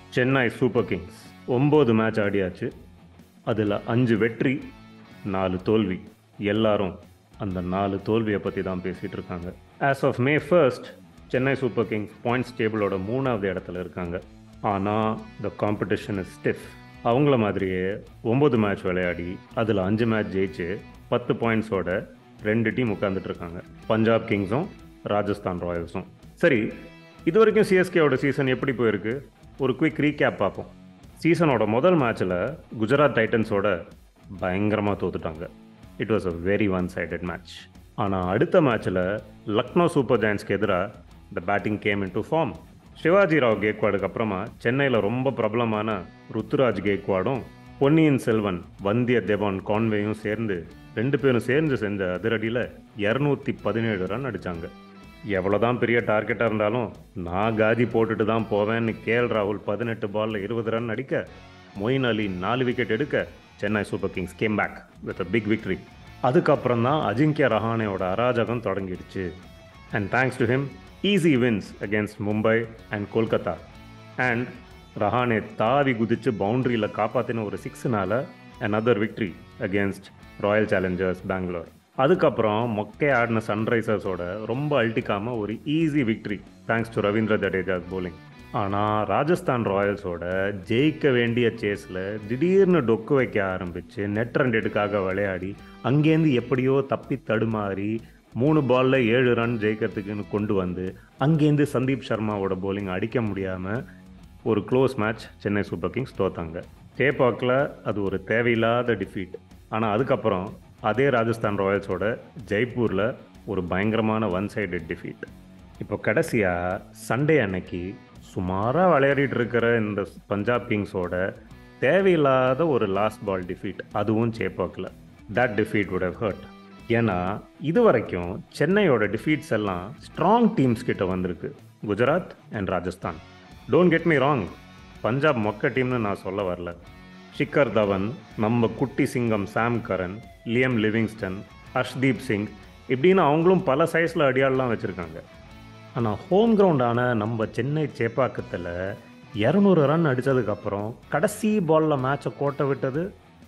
Chennai Super Kings ஒம்பது match ஆடியாச்சு அதில் அஞ்சு வெற்றி நாலு தோல்வி எல்லாரும் அந்த நாலு தோல்வியை பற்றி தான் பேசிகிட்டு இருக்காங்க as of May first Chennai Super Kings points டேபிளோட மூணாவது இடத்துல இருக்காங்க ஆனால் த காம்படிஷன் இஸ் ஸ்டிஃப் அவங்கள மாதிரியே ஒம்பது மேட்ச் விளையாடி அதில் அஞ்சு மேட்ச் ஜெயிச்சு பத்து பாயிண்ட்ஸோட ரெண்டு டீம் உட்காந்துட்டு இருக்காங்க பஞ்சாப் கிங்ஸும் ராஜஸ்தான் ராயல்ஸும் சரி இது வரைக்கும் சிஎஸ்கேவோட சீசன் எப்படி போயிருக்கு ஒரு குயிக் ரீகேப் பார்ப்போம் சீசனோட முதல் மேட்ச்சில் குஜராத் டைட்டன்ஸோட பயங்கரமாக தோத்துட்டாங்க it was a very one sided match ஆனால் அடுத்த மேட்ச்சில் லக்னோ சூப்பர் ஜாயின்ஸ்க்கு எதிராக the batting came into form Shivaji Rao கேக்வாடுக்கு அப்புறமா சென்னையில் ரொம்ப பிரபலமான ருத்துராஜ் கேக்வாடும் பொன்னியின் செல்வன் வந்திய தேவான் கான்வேயும் சேர்ந்து ரெண்டு பேரும் சேர்ந்து செஞ்ச அதிரடியில் இரநூத்தி பதினேழு ரன் அடித்தாங்க எவ்வளோதான் பெரிய டார்கெட்டாக இருந்தாலும் நான் காதி போட்டுட்டு தான் போவேன்னு கேஎல் ராகுல் பதினெட்டு பாலில் இருபது ரன் அடிக்க மொயின் அலி நாலு விக்கெட் எடுக்க Chennai Super Kings came back with a big victory அதுக்கப்புறம் தான் அஜிங்கிய ரஹானேயோட அராஜகம் தொடங்கிடுச்சு and thanks to him easy wins against Mumbai and Kolkata and Rahane தாவி குதிச்சு பவுண்டரியில் காப்பாற்றின ஒரு சிக்ஸ்னால another victory against Royal Challengers Bangalore அதுக்கப்புறம் மொக்கை ஆடின சன்ரைசர்ஸோட ரொம்ப அழட்டிக்காம ஒரு easy victory thanks to Ravindra Jadeja's bowling ஆனால் ராஜஸ்தான் ராயல்ஸோட ஜெயிக்க வேண்டிய சேஸில் திடீர்னு டொக்கு வைக்க ஆரம்பித்து நெட் ரன்டெடுக்காக விளையாடி அங்கேருந்து எப்படியோ தப்பி தடுமாறி மூணு பாலில் ஏழு ரன் ஜெயிக்கிறதுக்குன்னு கொண்டு வந்து அங்கேருந்து சந்தீப் சர்மாவோட bowling அடிக்க முடியாமல் ஒரு close match Chennai Super Kings தோத்தாங்க சேப்பாக்கில் அது ஒரு தேவையில்லாத டிஃபீட் ஆனால் அதுக்கப்புறம் அதே ராஜஸ்தான் ராயல்ஸோட ஜெய்ப்பூரில் ஒரு பயங்கரமான ஒன் சைடட் டிஃபீட் இப்போ கடைசியாக சண்டே அன்னைக்கு சுமாராக விளையாடிட்டு இருக்கிற இந்த பஞ்சாப் கிங்ஸோட தேவையில்லாத ஒரு லாஸ்ட் பால் டிஃபீட் அதுவும் சேப்பாக்கில் that defeat would have hurt ஏன்னா இது வரைக்கும் சென்னையோட டிஃபீட்ஸ் எல்லாம் ஸ்ட்ராங் டீம்ஸ் கிட்ட வந்திருக்கு Gujarat and Rajasthan don't get me wrong Punjab மொக்க டீம்னு நான் சொல்ல வரல ஷிக்கர் தவன் நம்ம குட்டி சிங்கம் Sam Curran Liam Livingstone Harshdeep Singh இப்படின்னு அவங்களும் பல சைஸில் அடியாளெலாம் வச்சுருக்காங்க ஆனால் ஹோம் கிரவுண்டான நம்ம சென்னை சேப்பாக்கத்தில் இரநூறு ரன் அடித்ததுக்கப்புறம் கடைசி பாலில் மேட்சை கோட்டை விட்டது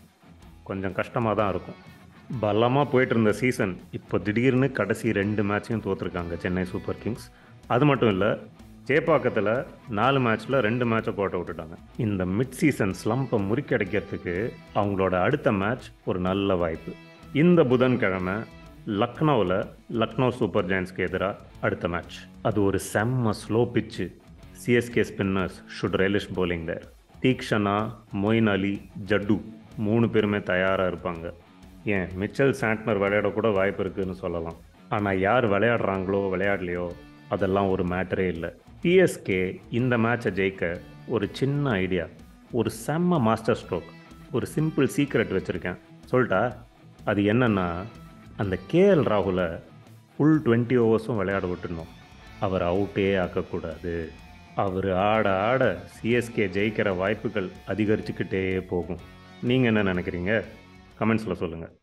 கொஞ்சம் கஷ்டமாக தான் இருக்கும் பலமாக போயிட்டு இருந்த சீசன் இப்போ திடீர்னு கடைசி ரெண்டு மேட்சையும் தோற்றுருக்காங்க சென்னை சூப்பர் கிங்ஸ் அது மட்டும் இல்லை சேப்பாக்கத்தில் நாலு மேட்ச்சில் ரெண்டு மேட்சை கோட்டை விட்டுட்டாங்க இந்த மிட் சீசன் ஸ்லம்பை முறிக்கடைக்கிறதுக்கு அவங்களோட அடுத்த மேட்ச் ஒரு நல்ல வாய்ப்பு இந்த புதன்கிழமை லக்னோவில் லக்னோ சூப்பர் ஜெயின்ஸ்க்கு எதிராக அடுத்த மேட்ச் அது ஒரு செம்ம slow pitch CSK spinners should relish bowling there Theekshana Moeen Ali Jaddu மூணு பேருமே தயாராக இருப்பாங்க ஏன் மிச்சல் சாண்ட்னர் விளையாட கூட வாய்ப்பு இருக்குன்னு சொல்லலாம் ஆனால் யார் விளையாடுறாங்களோ விளையாடலையோ அதெல்லாம் ஒரு மேட்டரே இல்லை பிஎஸ்கே இந்த மேட்சை ஜெயிக்க ஒரு சின்ன ஐடியா ஒரு செம்ம மாஸ்டர் ஸ்ட்ரோக் ஒரு சிம்பிள் சீக்ரெட் வச்சுருக்கேன் சொல்லிட்டா அது என்னன்னா அந்த கேஎல் ராகுலை ஃபுல் டுவெண்ட்டி ஓவர்ஸும் விளையாட விட்டுருந்தோம் அவர் அவுட்டே ஆக்கக்கூடாது அவர் ஆட ஆட சிஎஸ்கே ஜெயிக்கிற வாய்ப்புகள் அதிகரிச்சுக்கிட்டே போகும் நீங்கள் என்ன நினைக்கிறீங்க கமெண்ட்ஸில் சொல்லுங்கள்